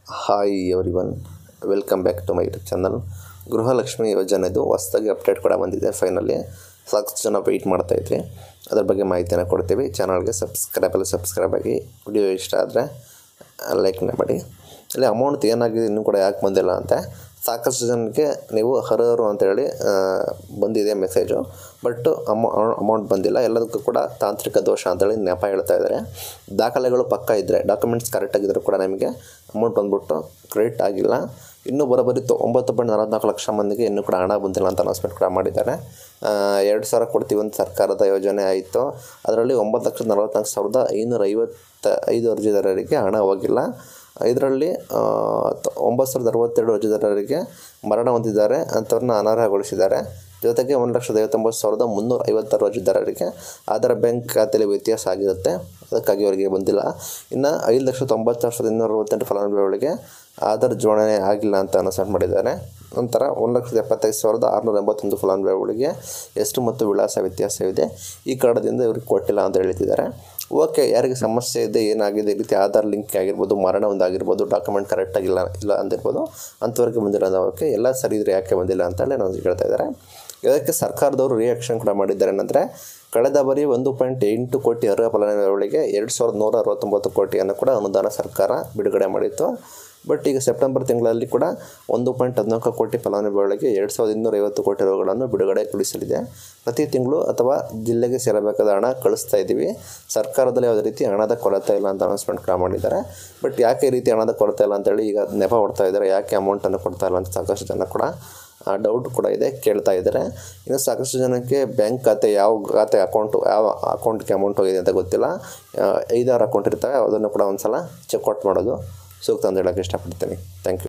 hi everyone welcome back to my YouTube channel Gruhalakshmi ಯೋಜನೆದು ಹೊಸದಾಗಿ update ಕೂಡ ಬಂದಿದೆ ಫೈನಲಿ ಸಾಕಷ್ಟು ಜನ ವೆಯ್ಟ್ ಮಾಡ್ತಾಯಿದ್ರಿ ಅದ್ರ ಬಗ್ಗೆ ಮಾಹಿತಿಯನ್ನು ಕೊಡ್ತೀವಿ ಚಾನಲ್ಗೆ ಸಬ್ಸ್ಕ್ರೈಬಲ್ಲಿ ಸಬ್ಸ್ಕ್ರೈಬ್ ಆಗಿ ವಿಡಿಯೋ ಇಷ್ಟ ಆದರೆ ಲೈಕ್ನ ಮಾಡಿ ಇಲ್ಲಿ ಅಮೌಂಟ್ ಏನಾಗಿದೆ ಇನ್ನೂ ಕೂಡ ಯಾಕೆ ಬಂದಿಲ್ಲ ಅಂತ ಸಾಕಷ್ಟು ಜನಕ್ಕೆ ನೀವು ಹರಹರು ಅಂತೇಳಿ ಆ, ಬಂದಿದೆ ಮೆಸೇಜು ಬಟ್ ಅಮೌ ಅಮೌಂಟ್ ಬಂದಿಲ್ಲ ಎಲ್ಲದಕ್ಕೂ ಕೂಡ ತಾಂತ್ರಿಕ ದೋಷ ಅಂತೇಳಿ ನೆಪ ಹೇಳ್ತಾ ಇದ್ದಾರೆ ದಾಖಲೆಗಳು ಪಕ್ಕ ಇದ್ದರೆ ಡಾಕ್ಯುಮೆಂಟ್ಸ್ ಕರೆಕ್ಟಾಗಿದ್ದರೂ ಕೂಡ ನಿಮಗೆ ಅಮೌಂಟ್ ಬಂದ್ಬಿಟ್ಟು ಕ್ರೆಡಿಟ್ ಆಗಿಲ್ಲ ಇನ್ನೂ ಬರೋಬ್ಬರಿ ತೊ ಒಂಬತ್ತು ಪಾಯಿಂಟ್ ನಲವತ್ನಾಲ್ಕು ಲಕ್ಷ ಮಂದಿಗೆ ಇನ್ನೂ ಕೂಡ ಹಣ ಬಂದಿಲ್ಲ ಅಂತ ಅನೌನ್ಸ್ಮೆಂಟ್ ಕೂಡ ಮಾಡಿದ್ದಾರೆ ಎರಡು ಸಾವಿರ ಕೊಡ್ತೀವಿ ಅಂತ ಸರ್ಕಾರದ ಯೋಜನೆ ಆಯಿತು ಅದರಲ್ಲಿ ಒಂಬತ್ತು ಲಕ್ಷದ ನಲವತ್ನಾಲ್ಕು ಸಾವಿರದ ಐನೂರ ಐವತ್ತ ಐದು ಅರ್ಜಿದಾರರಿಗೆ ಹಣ ಹೋಗಿಲ್ಲ ಇದರಲ್ಲಿ ಒಂಬತ್ತು ಸಾವಿರದ ಅರವತ್ತೆರಡು ಅರ್ಜಿದಾರರಿಗೆ ಮರಣ ಹೊಂದಿದ್ದಾರೆ ಅಂಥವ್ರನ್ನ ಅನರ್ಹಗೊಳಿಸಿದ್ದಾರೆ ಜೊತೆಗೆ ಒಂದು ಲಕ್ಷದ ಐವತ್ತೊಂಬತ್ತು ಸಾವಿರದ ಮುನ್ನೂರ ಐವತ್ತಾರು ಅರ್ಜಿದಾರರಿಗೆ ಆಧಾರ್ ಬ್ಯಾಂಕ್ ಖಾತೆಯಲ್ಲಿ ವ್ಯತ್ಯಾಸ ಆಗಿರುತ್ತೆ ಅದಕ್ಕಾಗಿ ಅವರಿಗೆ ಬಂದಿಲ್ಲ ಇನ್ನು ಐದು ಲಕ್ಷದ ತೊಂಬತ್ತಾರು ಸಾವಿರದ ಇನ್ನೂರ ಅರವತ್ತೆಂಟು ಫಲಾನುಭವಿಗಳಿಗೆ ಆಧಾರ್ ಜೋಡಣೆ ಆಗಿಲ್ಲ ಅಂತ ಅನೌನ್ಸ್ಮೆಂಟ್ ಮಾಡಿದ್ದಾರೆ ನಂತರ ಒಂದು ಲಕ್ಷದ ಎಪ್ಪತ್ತೈದು ಸಾವಿರದ ಆರುನೂರ ಎಂಬತ್ತೊಂದು ಫಲಾನುಭವಿಗಳಿಗೆ ಹೆಸರು ಮತ್ತು ವಿಳಾಸ ವ್ಯತ್ಯಾಸವಿದೆ ಈ ಕಾರಣದಿಂದ ಇವ್ರಿಗೆ ಕೊಟ್ಟಿಲ್ಲ ಅಂತ ಹೇಳ್ತಿದ್ದಾರೆ ಓಕೆ ಯಾರಿಗೆ ಸಮಸ್ಯೆ ಇದೆ ಏನಾಗಿದೆ ಈ ರೀತಿ ಆಧಾರ್ ಲಿಂಕ್ ಆಗಿರ್ಬೋದು ಮರಣ ಒಂದಾಗಿರ್ಬೋದು ಡಾಕ್ಯುಮೆಂಟ್ ಕರೆಕ್ಟಾಗಿಲ್ಲ ಇಲ್ಲ ಅಂದಿರ್ಬೋದು ಅಂಥವ್ರಿಗೆ ಬಂದಿರೋದು ಓಕೆ ಎಲ್ಲ ಸರಿ ಇದ್ರೆ ಯಾಕೆ ಬಂದಿಲ್ಲ ಅಂತೇಳಿ ನಾವು ಹೇಳ್ತಾ ಇದ್ದಾರೆ ಇದಕ್ಕೆ ಸರ್ಕಾರದವರು ರಿಯಾಕ್ಷನ್ ಕೂಡ ಮಾಡಿದ್ದಾರೆ ಏನಂದರೆ ಕಳೆದ ಬಾರಿ ಒಂದು ಪಾಯಿಂಟ್ ಎಂಟು ಕೋಟಿ ಅರ್ಹ ಫಲಾನುಭವಿಗಳಿಗೆ ಎರಡು ಸಾವಿರದ ನೂರ ಅರವತ್ತೊಂಬತ್ತು ಕೋಟಿಯನ್ನು ಕೂಡ ಅನುದಾನ ಸರ್ಕಾರ ಬಿಡುಗಡೆ ಮಾಡಿತ್ತು ಬಟ್ ಈಗ ಸೆಪ್ಟೆಂಬರ್ ತಿಂಗಳಲ್ಲಿ ಕೂಡ ಒಂದು ಪಾಯಿಂಟ್ ಹದಿನಾಲ್ಕು ಕೋಟಿ ಫಲಾನುಭವಿಗಳಿಗೆ ಎರಡು ಸಾವಿರದ ಇನ್ನೂರ ಐವತ್ತು ಕೋಟಿ ರೂಪಾಯಿಗಳನ್ನು ಬಿಡುಗಡೆಗೊಳಿಸಲಿದೆ ಪ್ರತಿ ತಿಂಗಳು ಅಥವಾ ಜಿಲ್ಲೆಗೆ ಸೇರಬೇಕಾದ ಹಣ ಕಳಿಸ್ತಾ ಇದ್ದೀವಿ ಸರ್ಕಾರದಲ್ಲಿ ಯಾವುದೇ ರೀತಿ ಹಣದ ಕೊರತೆ ಇಲ್ಲ ಅಂತ ಅನೌನ್ಸ್ಮೆಂಟ್ ಕೂಡ ಮಾಡಿದ್ದಾರೆ ಬಟ್ ಯಾಕೆ ಈ ರೀತಿ ಹಣದ ಕೊರತೆ ಇಲ್ಲ ಅಂತೇಳಿ ಈಗ ನೆಪ ಹೊಡ್ತಾ ಇದ್ದಾರೆ ಯಾಕೆ ಅಮೌಂಟನ್ನು ಕೊಡ್ತಾ ಇಲ್ಲ ಅಂತ ಸಾಕಷ್ಟು ಜನ ಕೂಡ ಡೌಟ್ ಕೂಡ ಇದೆ ಕೇಳ್ತಾ ಇದ್ದಾರೆ ಇನ್ನು ಸಾಕಷ್ಟು ಜನಕ್ಕೆ ಬ್ಯಾಂಕ್ ಖಾತೆ ಯಾವ ಖಾತೆ ಅಕೌಂಟು ಯಾವ ಅಕೌಂಟ್ಗೆ ಅಮೌಂಟ್ ಹೋಗಿದೆ ಅಂತ ಗೊತ್ತಿಲ್ಲ ಆ, ಐದಾರು ಅಕೌಂಟ್ ಇರ್ತವೆ ಅದನ್ನು ಕೂಡ ಒಂದು ಸಲ ಚೆಕ್ಔಟ್ ಮಾಡೋದು ಸೂಕ್ತ ಅಂತ ಹೇಳೋಕ್ಕೆ ಇಷ್ಟಪಡ್ತೀನಿ ಥ್ಯಾಂಕ್ ಯು